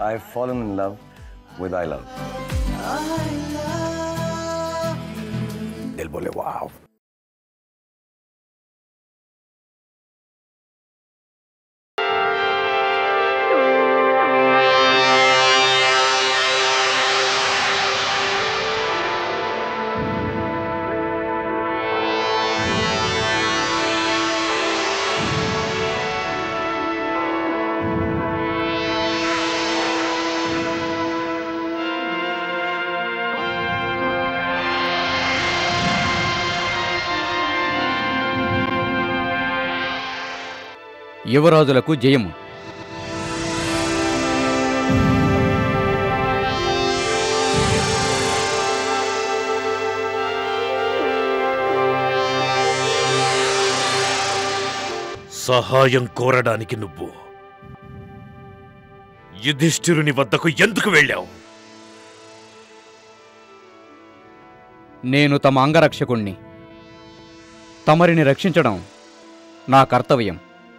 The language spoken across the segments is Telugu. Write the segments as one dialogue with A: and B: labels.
A: I've fallen in love with I Love. Del Bole, wow.
B: యువరాజులకు జయము
C: సహాయం కోరడానికి నువ్వు యుధిష్ఠిరుని వద్దకు ఎందుకు వెళ్ళావు
B: నేను తమ అంగరక్షకుణ్ణి తమరిని రక్షించడం నా కర్తవ్యం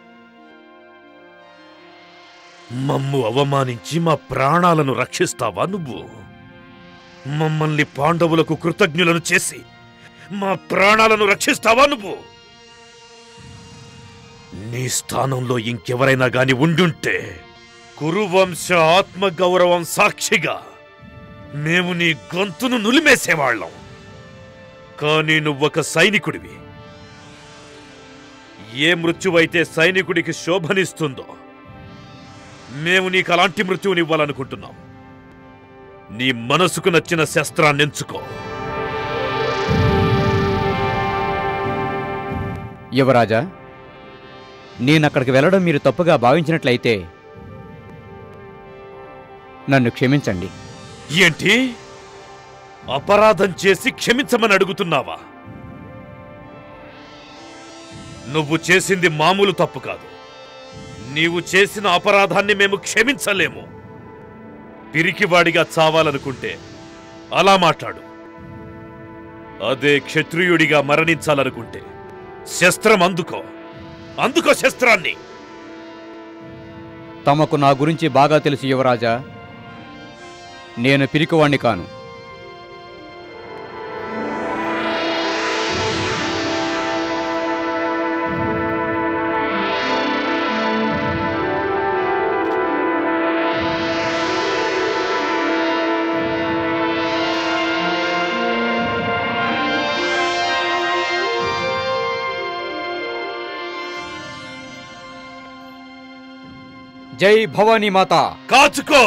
C: మమ్ము అవమానించి మా ప్రాణాలను రక్షిస్తావా నువ్వు మమ్మల్ని పాండవులకు కృతజ్ఞులను చేసి మా ప్రాణాలను రక్షిస్తావా నువ్వు నీ స్థానంలో ఇంకెవరైనా గాని ఉండుంటే కురువంశ ఆత్మగౌరవం సాక్షిగా మేము నీ గొంతును నులిమేసేవాళ్ళం కానీ నువ్వొక సైనికుడివి ఏ మృత్యువైతే సైనికుడికి శోభనిస్తుందో మేము నీకు అలాంటి మృత్యువునివ్వాలనుకుంటున్నాం నీ మనసుకు నచ్చిన శస్త్రాన్ని ఎంచుకో
B: యువరాజా నేనక్కడికి వెళ్ళడం మీరు తప్పుగా భావించినట్లయితే నన్ను క్షమించండి
C: ఏంటి అపరాధం చేసి క్షమించమని అడుగుతున్నావా నువ్వు చేసింది మామూలు తప్పు కాదు నీవు చేసిన అపరాధాన్ని మేము క్షమించలేము పిరికివాడిగా చావాలనుకుంటే అలా మాట్లాడు అదే క్షత్రియుడిగా మరణించాలనుకుంటే శస్త్రం అందుకో అందుకో శస్త్రాన్ని
B: తమకు నా గురించి బాగా తెలుసు యువరాజా నేను పిరికివాణ్ణి కాను జై భవానీ మాత
C: కాచుకో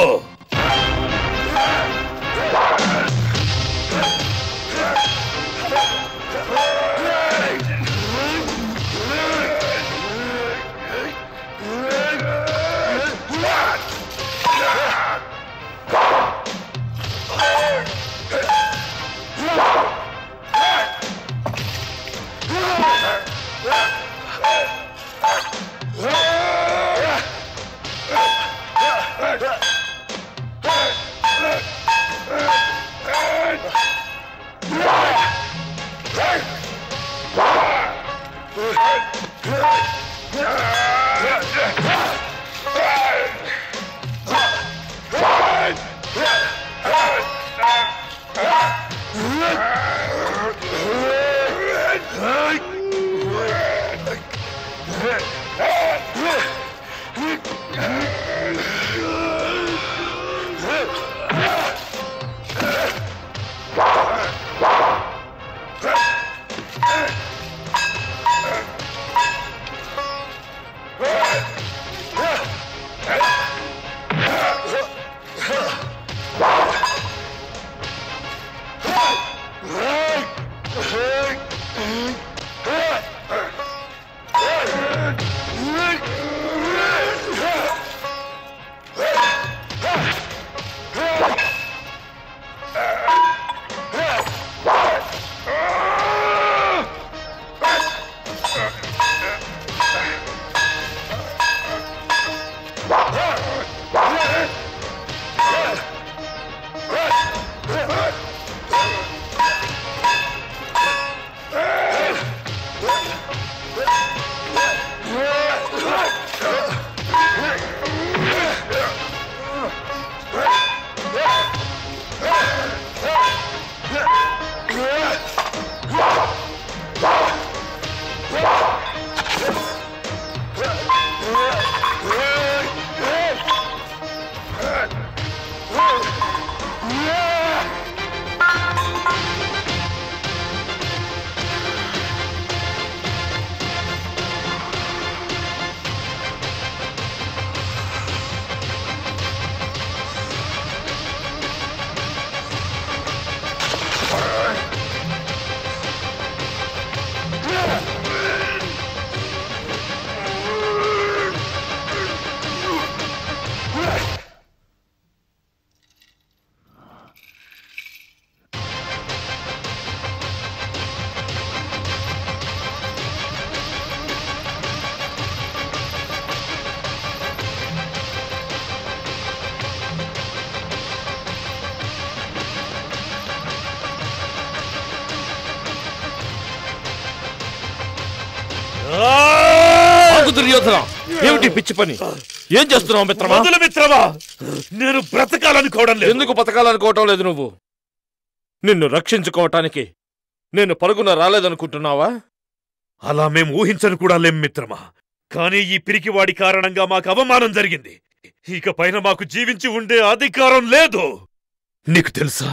D: దుర్యోధన ఏమిటి పిచ్చి పని ఏం చేస్తున్నావు మిత్రమా
C: వదులు మిత్రమా నేను బ్రతకాలనుకోవడం లేదు
D: ఎందుకు బతకాలనుకోవటం లేదు నువ్వు నిన్ను రక్షించుకోవటానికి నేను పరుగున రాలేదనుకుంటున్నావా
C: అలా మేము ఊహించను కూడా లేం మిత్రమా కానీ ఈ పిరికివాడి కారణంగా మాకు అవమానం జరిగింది ఇక పైన మాకు జీవించి ఉండే అధికారం లేదు నీకు తెలుసా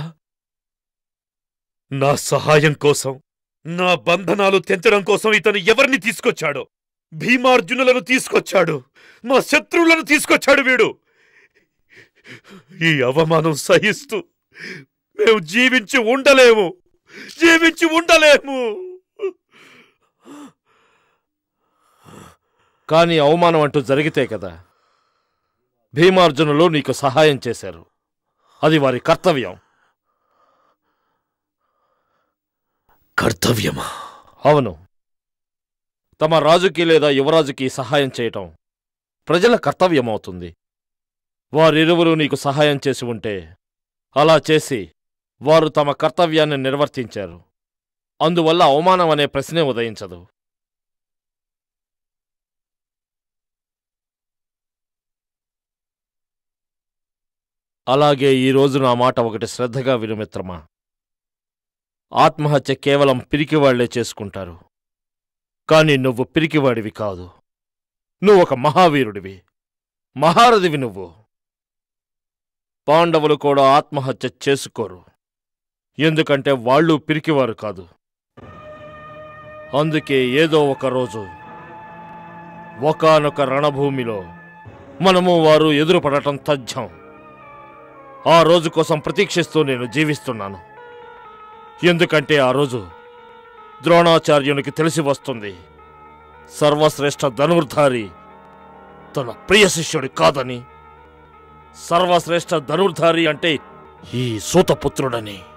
C: నా సహాయం కోసం నా బంధనాలు తెంచడం కోసం ఇతను ఎవరిని తీసుకొచ్చాడో భీమార్జునులను తీసుకొచ్చాడు మా శత్రువులను తీసుకొచ్చాడు వీడు ఈ అవమానం సహిస్తూ మేము జీవించి ఉండలేము జీవించి ఉండలేము
D: కానీ అవమానం అంటూ జరిగితే కదా భీమార్జునులు నీకు సహాయం చేశారు అది వారి కర్తవ్యం
C: కర్తవ్యమా
D: అవును తమ రాజుకి లేదా యువరాజుకి సహాయం చేయటం ప్రజల కర్తవ్యమవుతుంది వారిరువురు నీకు సహాయం చేసి ఉంటే అలా చేసి వారు తమ కర్తవ్యాన్ని నిర్వర్తించారు అందువల్ల అవమానం అనే ప్రశ్నే ఉదయించదు అలాగే ఈరోజు నా మాట ఒకటి శ్రద్ధగా విను మిత్రమా ఆత్మహత్య కేవలం పిరికివాళ్లే చేసుకుంటారు కాని నువ్వు పిరికివాడివి కాదు నువ్వు ఒక మహావీరుడివి మహారథివి నువ్వు పాండవులు కూడా ఆత్మహత్య చేసుకోరు ఎందుకంటే వాళ్ళు పిరికివారు కాదు అందుకే ఏదో ఒక రోజు ఒకానొక రణభూమిలో మనము వారు ఎదురుపడటం తథ్యం ఆ రోజు కోసం ప్రతీక్షిస్తూ నేను జీవిస్తున్నాను ఎందుకంటే ఆ రోజు ద్రోణాచార్యునికి తెలిసి వస్తుంది సర్వశ్రేష్ఠ ధనుర్ధారి తన ప్రియ శిష్యుడి కాదని సర్వశ్రేష్ఠ ధనుర్ధారి అంటే ఈ సూతపుత్రుడని